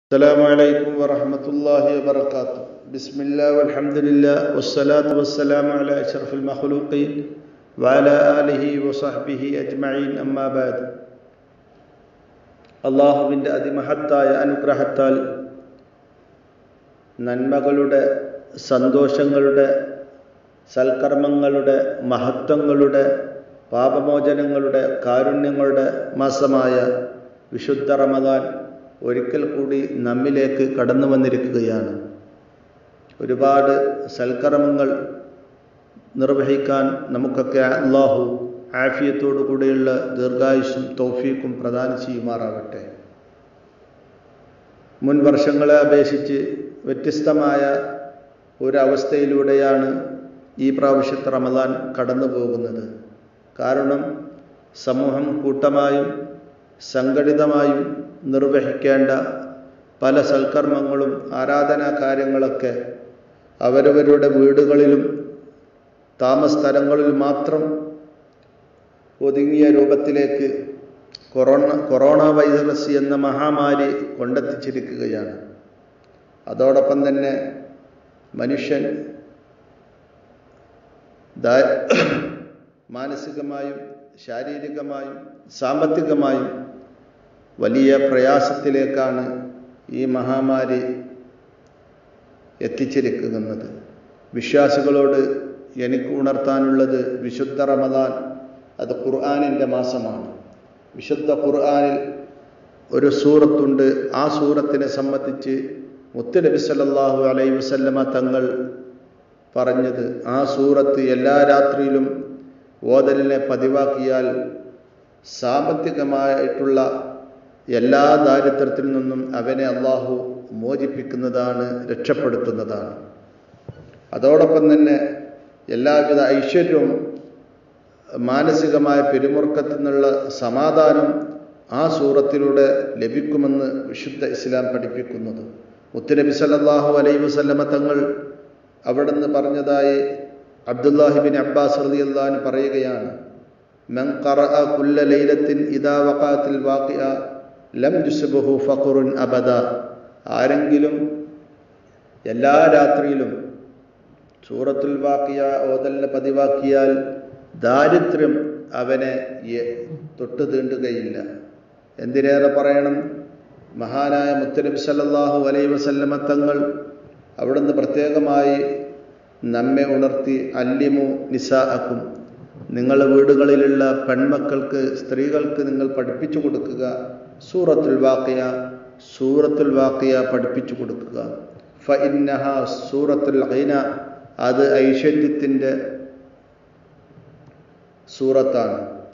السلام عليكم ورحمة الله وبركاته بسم الله والحمد لله والصلاة والسلام على أشرف المخلوقين وعلى آله وصحبه أجمعين أما بعد അള്ളാഹുവിൻ്റെ അതിമഹത്തായ അനുഗ്രഹത്താൽ നന്മകളുടെ സന്തോഷങ്ങളുടെ സൽക്കർമ്മങ്ങളുടെ മഹത്വങ്ങളുടെ പാപമോചനങ്ങളുടെ കാരുണ്യങ്ങളുടെ മാസമായ വിശുദ്ധ റമദാൻ ഒരിക്കൽ കൂടി നമ്മിലേക്ക് കടന്നു വന്നിരിക്കുകയാണ് ഒരുപാട് സൽക്കർമ്മങ്ങൾ നിർവഹിക്കാൻ നമുക്കൊക്കെ അള്ളാഹു ആഫിയത്തോടു കൂടിയുള്ള ദീർഘായുസും തൗഫീക്കും പ്രദാനം ചെയ്യുമാറാവട്ടെ മുൻ വർഷങ്ങളെ അപേക്ഷിച്ച് വ്യത്യസ്തമായ ഒരവസ്ഥയിലൂടെയാണ് ഈ പ്രാവശ്യത്തെ റമദാൻ കടന്നു പോകുന്നത് കാരണം സമൂഹം കൂട്ടമായും സംഘടിതമായും നിർവഹിക്കേണ്ട പല സൽക്കർമ്മങ്ങളും ആരാധനാ കാര്യങ്ങളൊക്കെ അവരവരുടെ വീടുകളിലും താമസസ്ഥലങ്ങളിലും മാത്രം ഒതുങ്ങിയ രൂപത്തിലേക്ക് കൊറോണ കൊറോണ വൈറസ് എന്ന മഹാമാരി കൊണ്ടെത്തിച്ചിരിക്കുകയാണ് അതോടൊപ്പം തന്നെ മനുഷ്യൻ മാനസികമായും ശാരീരികമായും സാമ്പത്തികമായും വലിയ പ്രയാസത്തിലേക്കാണ് ഈ മഹാമാരി എത്തിച്ചിരിക്കുന്നത് വിശ്വാസികളോട് എനിക്ക് ഉണർത്താനുള്ളത് വിശുദ്ധ റമദാൻ അത് ഖുർആാനിൻ്റെ മാസമാണ് വിശുദ്ധ ഖുർആാനിൽ ഒരു സൂറത്തുണ്ട് ആ സൂറത്തിനെ സംബന്ധിച്ച് മുത്തുനബി സല്ലാഹു അലൈ വസല്ലമ തങ്ങൾ പറഞ്ഞത് ആ സൂറത്ത് എല്ലാ രാത്രിയിലും ഓതലിനെ പതിവാക്കിയാൽ സാമ്പത്തികമായിട്ടുള്ള എല്ലാ ദാരിദ്ര്യത്തിൽ നിന്നും അവനെ അള്ളാഹു മോചിപ്പിക്കുന്നതാണ് രക്ഷപ്പെടുത്തുന്നതാണ് അതോടൊപ്പം തന്നെ എല്ലാവിധ ഐശ്വര്യവും മാനസികമായ പിരിമുറുക്കത്തിൽ നിന്നുള്ള സമാധാനം ആ സൂറത്തിലൂടെ ലഭിക്കുമെന്ന് വിശുദ്ധ ഇസ്ലാം പഠിപ്പിക്കുന്നത് മുത്തുനബി സല്ലാഹു അലൈ വസല്ലമ തങ്ങൾ അവിടുന്ന് പറഞ്ഞതായി അബ്ദുല്ലാഹിബിൻ അബ്ബാസ് റതി അള്ളഹാൻ പറയുകയാണ് മൻ ഖറഅ കുല്ല ലൈലത്തിൻ ഇദാ വഖാത്തിൽ വാഖിഅ ലം യുസ്ബഹു ഫഖറുൻ അബദ ആരെങ്കിലും എല്ലാ രാത്രിയിലും സൂറത്തുൽ വാക്കിയ ഓതലിനെ പതിവാക്കിയാൽ ദാരിദ്ര്യം അവനെ തൊട്ടു തീണ്ടുകയില്ല എന്തിനേറെ പറയണം മഹാനായ മുത്തനബി സല്ലാഹു അലൈ വസല്ലമ തങ്ങൾ അവിടുന്ന് പ്രത്യേകമായി നമ്മെ ഉണർത്തി അല്ലിമു നിസാഅക്കും നിങ്ങളുടെ വീടുകളിലുള്ള പെൺമക്കൾക്ക് സ്ത്രീകൾക്ക് നിങ്ങൾ പഠിപ്പിച്ചു കൊടുക്കുക സൂറത്തുൽ വാക്കിയ സൂറത്തുൽ വാക്കിയ പഠിപ്പിച്ചു കൊടുക്കുക ഫ ഇന്നഹ സൂറത്തുൽ ഐന അത് ഐശ്വര്യത്തിൻ്റെ സൂറത്താണ്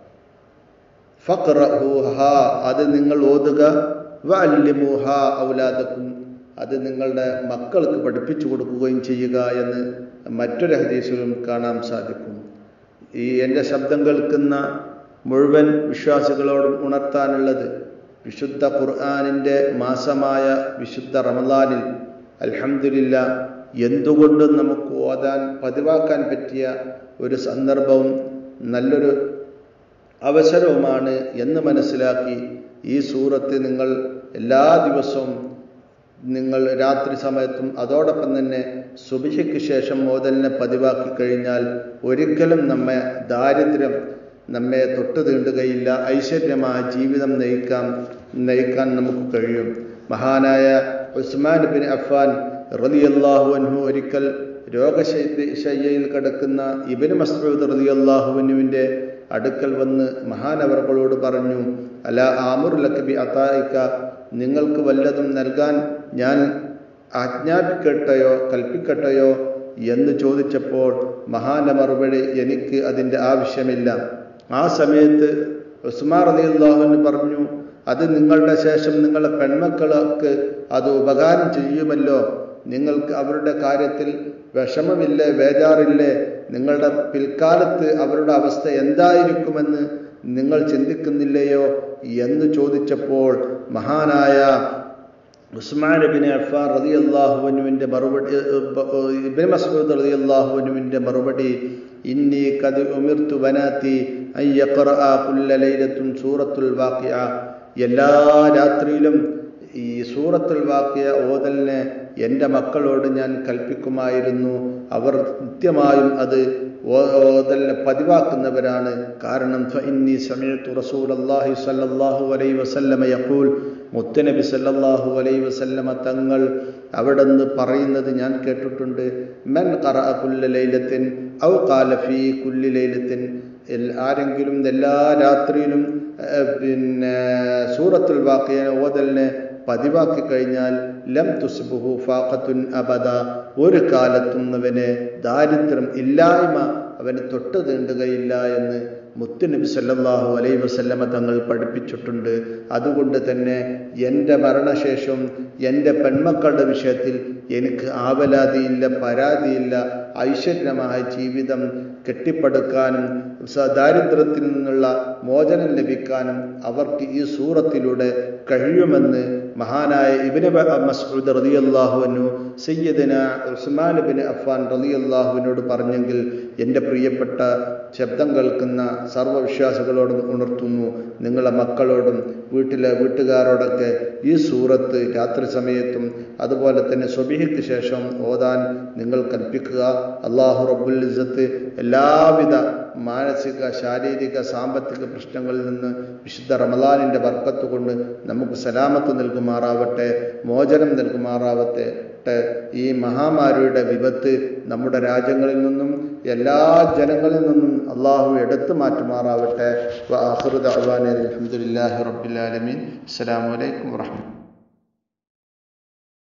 ഫഖ്റഹൂഹ അത് നിങ്ങൾ ഓതുക വല്ലിമുഹ ഔലാദക്കും അത് നിങ്ങളുടെ മക്കൾക്ക് പഠിപ്പിച്ചു കൊടുക്കുകയും ചെയ്യുക എന്ന് മറ്റൊരു ഹദീസിലും കാണാൻ സാധിക്കും ഈ എൻ്റെ ശബ്ദം കേൾക്കുന്ന മുഴുവൻ വിശ്വാസികളോടും ഉണർത്താനുള്ളത് വിശുദ്ധ ഖുർആാനിൻ്റെ മാസമായ വിശുദ്ധ റമദാനിൽ അൽഹംദുലില്ല എന്തുകൊണ്ടും നമുക്ക് ഓതാൻ പതിവാക്കാൻ പറ്റിയ ഒരു സന്ദർഭവും നല്ലൊരു അവസരവുമാണ് എന്ന് മനസ്സിലാക്കി ഈ സൂറത്ത് നിങ്ങൾ എല്ലാ ദിവസവും നിങ്ങൾ രാത്രി സമയത്തും അതോടൊപ്പം തന്നെ സുബിഹയ്ക്ക് ശേഷം മോദലിനെ പതിവാക്കി കഴിഞ്ഞാൽ ഒരിക്കലും നമ്മെ ദാരിദ്ര്യം നമ്മെ തൊട്ടു തീണ്ടുകയില്ല ഐശ്വര്യമായ ജീവിതം നയിക്കാൻ നയിക്കാൻ നമുക്ക് കഴിയും മഹാനായ ഉസ്മാൻ ബിൻ അഫാൻ റലിയല്ലാഹു അൻഹു ഒരിക്കൽ രോഗശയ്യയിൽ കിടക്കുന്ന ഇബിന് മസ്റൂദ് റലിയല്ലാഹുവിനുവിൻ്റെ അടുക്കൽ വന്ന് മഹാനവറുകളോട് പറഞ്ഞു അല ആമുർ ലക്കബി അത്തായിക്ക നിങ്ങൾക്ക് വല്ലതും നൽകാൻ ഞാൻ ആജ്ഞാപിക്കട്ടെയോ കൽപ്പിക്കട്ടെയോ എന്ന് ചോദിച്ചപ്പോൾ മഹാന്റെ മറുപടി എനിക്ക് അതിൻ്റെ ആവശ്യമില്ല ആ സമയത്ത് ഉസ്മാർ അലി അള്ളാഹുവിന് പറഞ്ഞു അത് നിങ്ങളുടെ ശേഷം നിങ്ങളുടെ പെൺമക്കൾക്ക് അത് ഉപകാരം ചെയ്യുമല്ലോ നിങ്ങൾക്ക് അവരുടെ കാര്യത്തിൽ വിഷമമില്ലേ ബേജാറില്ലേ നിങ്ങളുടെ പിൽക്കാലത്ത് അവരുടെ അവസ്ഥ എന്തായിരിക്കുമെന്ന് നിങ്ങൾ ചിന്തിക്കുന്നില്ലയോ എന്ന് ചോദിച്ചപ്പോൾ മഹാനായ ഉസ്മാൻ ബിൻ അഫാർ റതി അള്ളാഹുവിനുവിൻ്റെ മറുപടി ഇബിൻ മസൂദ് റതി അള്ളാഹുവിനുവിൻ്റെ മറുപടി ഇന്നി കത് ഉമിർത്തു വനാത്തി അയ്യഖറ കുല്ല ലൈലത്തുൻ സൂറത്തുൽ വാഖിയ എല്ലാ രാത്രിയിലും ഈ സൂറത്തുൽ വാക്കിയ ഓതലിനെ എൻ്റെ മക്കളോട് ഞാൻ കൽപ്പിക്കുമായിരുന്നു അവർ നിത്യമായും അത് ഓതലിനെ പതിവാക്കുന്നവരാണ് കാരണം ഫഇന്നി സമയത്തു റസൂൽ അള്ളാഹി സല്ലല്ലാഹു അലൈ വസല്ലമ യഖൂൽ മുത്തനബി സല്ലല്ലാഹു അലൈ വസല്ലമ തങ്ങൾ അവിടെ നിന്ന് പറയുന്നത് ഞാൻ കേട്ടിട്ടുണ്ട് മൻ ഖറ കുല്ല ലൈലത്തിൻ ഔ ഖാല ഫീ കുല്ലി ലൈലത്തിൻ ആരെങ്കിലും എല്ലാ രാത്രിയിലും പിന്നെ സൂറത്തുൽ വാക്കിയ ഓതലിനെ പതിവാക്കി കഴിഞ്ഞാൽ ലം തുസ്ബുഹു ഫാഖത്തുൻ അബദ ഒരു കാലത്തും അവന് ദാരിദ്ര്യം ഇല്ലായ്മ അവന് തൊട്ട് തീണ്ടുകയില്ല എന്ന് മുത്തുനബി സല്ലല്ലാഹു അലൈ വസല്ലമ തങ്ങൾ പഠിപ്പിച്ചിട്ടുണ്ട് അതുകൊണ്ട് തന്നെ എൻ്റെ മരണശേഷം എൻ്റെ പെൺമക്കളുടെ വിഷയത്തിൽ എനിക്ക് ആവലാതിയില്ല പരാതിയില്ല ഐശ്വര്യമായ ജീവിതം കെട്ടിപ്പടുക്കാനും ദാരിദ്ര്യത്തിൽ നിന്നുള്ള മോചനം ലഭിക്കാനും അവർക്ക് ഈ സൂറത്തിലൂടെ കഴിയുമെന്ന് മഹാനായ ഇബിന് മസ്ഊദ് റളിയല്ലാഹുവിനു സയ്യിദന ഉസ്മാൻ ബിൻ അഫ്ഫാൻ റളിയല്ലാഹുവിനോട് പറഞ്ഞെങ്കിൽ എൻ്റെ പ്രിയപ്പെട്ട ശബ്ദം കേൾക്കുന്ന സർവ്വവിശ്വാസികളോടും ഉണർത്തുന്നു നിങ്ങളെ മക്കളോടും വീട്ടിലെ വീട്ടുകാരോടൊക്കെ ഈ സൂറത്ത് രാത്രി സമയത്തും അതുപോലെ തന്നെ സ്വബിഹിക്ക് ശേഷം ഓതാൻ നിങ്ങൾ കൽപ്പിക്കുക അള്ളാഹു റബ്ബുൽ ഇസ്സത്ത് എല്ലാവിധ മാനസിക ശാരീരിക സാമ്പത്തിക പ്രശ്നങ്ങളിൽ നിന്ന് വിശുദ്ധ റമദാനിൻ്റെ വർക്കത്ത് കൊണ്ട് നമുക്ക് സലാമത്ത് നൽകുമാറാവട്ടെ മോചനം നൽകുമാറാവട്ടെ ഈ മഹാമാരിയുടെ വിപത്ത് നമ്മുടെ രാജ്യങ്ങളിൽ നിന്നും എല്ലാ ജനങ്ങളിൽ നിന്നും അള്ളാഹു എടുത്തു മാറ്റുമാറാവട്ടെ അലഹമുല്ലാഹി റബ്ബിലാലമീൻ അസ്സാം വലൈക്കും വാഹമത്ത്